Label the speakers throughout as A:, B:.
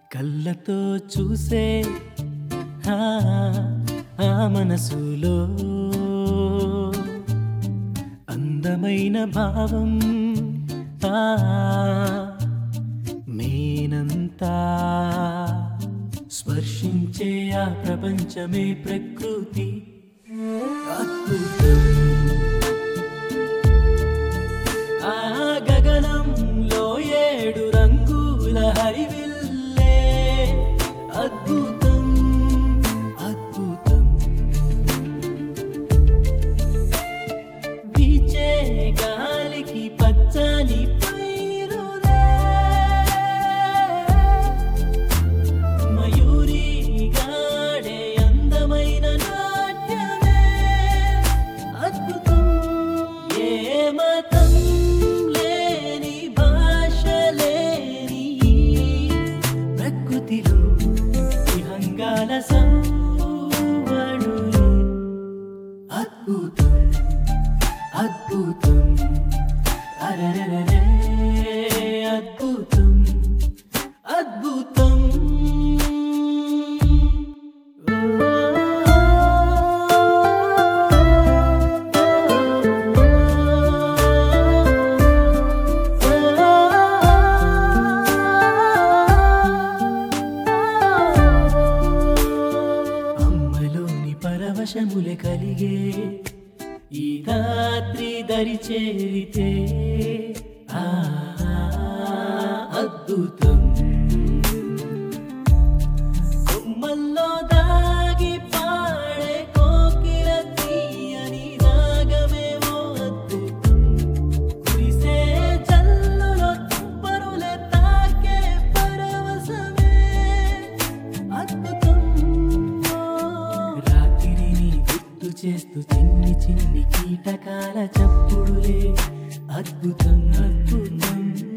A: కళ్ళతో చూసే ఆ, ఆ మనసులో అందమైన భావం ఆ మేనంతా స్పర్శించే ఆ ప్రపంచమే ప్రకృతి అద్భుతం ఆ గగనంలో ఏడు రంగుల హరివిల్లే అద్భుతం అద్భుతం వీచే గాలికి పచ్చని పైరులే మయూరి గాడే అందమైన నాట్యమే అద్భుతం ఏ మతం లేని భాష లేని ఈ ప్రకృతిలో విహంగాల సౌవడులే అద్భుతం అద్భుతం అరరరే అద్భుతం అద్భుతం అమ్మలోని పరవశములే కలిగే ఈ రాత్రి దరి చేరితే ఆ అద్భుతం కొమ్మల్లో దాగి పాడే కోకిల తీయని రాగమేమో అద్భుతం కురిసే జల్లులో తుంపరులే తాకే పరవశమే అద్భుతం రాత్రిని గుర్తు చేస్తూ చిన్ని చిన్ని కీటకాల చప్పుడులే అద్భుతం అద్భుతం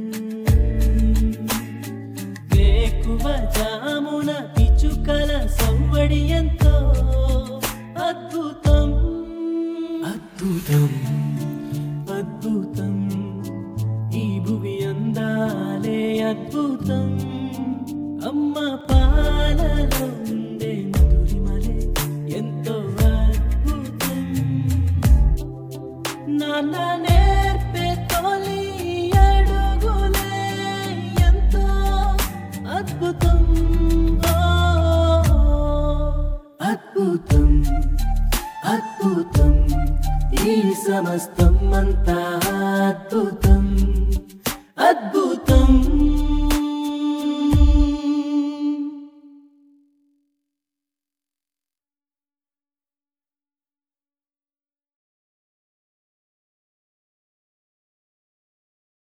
A: వేకువ జామున పిచుకల సవ్వడి ఎంతో అద్భుతం అద్భుతం అద్భుతం ఈ భువి అందాలే అద్భుతం అమ్మ పాలలో ఉండే మధురిమలే ఎంతో అద్భుతం నాన్న నేర్పే తొలి అడుగులే ఎంతో అద్భుతం ఓ, అద్భుతం అద్భుతం ఈ సమస్తం అంతా అద్భుతం అద్భుతం